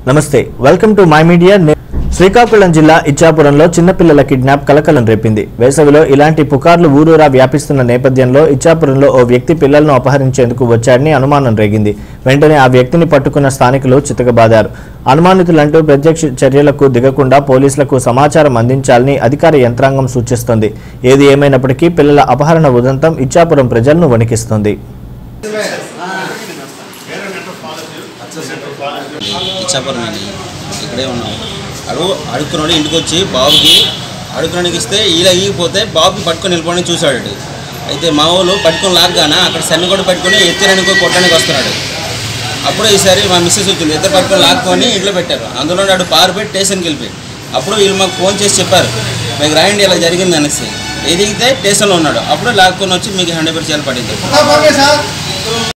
నమస్తే welcome to my media నే- శ్రీకాకుళం జిల్లా ఇచ్చాపురంలో చిన్నపిల్లల కిడ్నాప్ కలకలం రేపింది వేసవిలో ఇలాంటి పుకార్లు ఊరూరా వ్యాపిస్తున్న నేపథ్యంలో ఇచ్చాపురంలో ఓ వ్యక్తి పిల్లలను అపహరించేందుకు వచ్చాడని అనుమానం రేగింది వెంటనే ఆ వ్యక్తిని పట్టుకున్న స్థానికులు చితకబాదారు అనుమానితులంటూ ప్రత్యక్ష చర్యలకు దిగకుండా పోలీసులకు సమాచారం అందించాలని అధికార యంత్రాంగం సూచిస్తోంది ఏది ఏమైనప్పటికీ పిల్లల అపహరణ ఉదంతం ఇచ్చాపురం ప్రజలను వణికిస్తోంది ఇచ్చాపురం అండి ఇక్కడే ఉన్నాం అడుగు అడుక్కున్నాడు ఇంటికి వచ్చి బాబుకి అడుక్కున్నానికి ఇస్తే ఇలా ఈగిపోతే బాబుకి పట్టుకొని వెళ్ళిపోవడం చూశాడు అయితే మా వాళ్ళు పట్టుకొని లాగ్గానా అక్కడ సన్ని కూడా పట్టుకొని ఎత్తిరనుకో కొట్టడానికి వస్తున్నాడు అప్పుడు ఈసారి మా మిస్సెస్ వచ్చింది ఇద్దరు పట్టుకొని లాక్కొని ఇంట్లో పెట్టారు అందులో నాడు పారిపోయి స్టేషన్కి వెళ్ళిపోయి అప్పుడు వీళ్ళు మాకు ఫోన్ చేసి చెప్పారు మీకు రాయండి ఇలా జరిగింది అనేసి ఎదిగితే స్టేషన్లో ఉన్నాడు అప్పుడు లాక్కొని వచ్చి మీకు హండ్రెడ్ పర్సెంట్ పడింది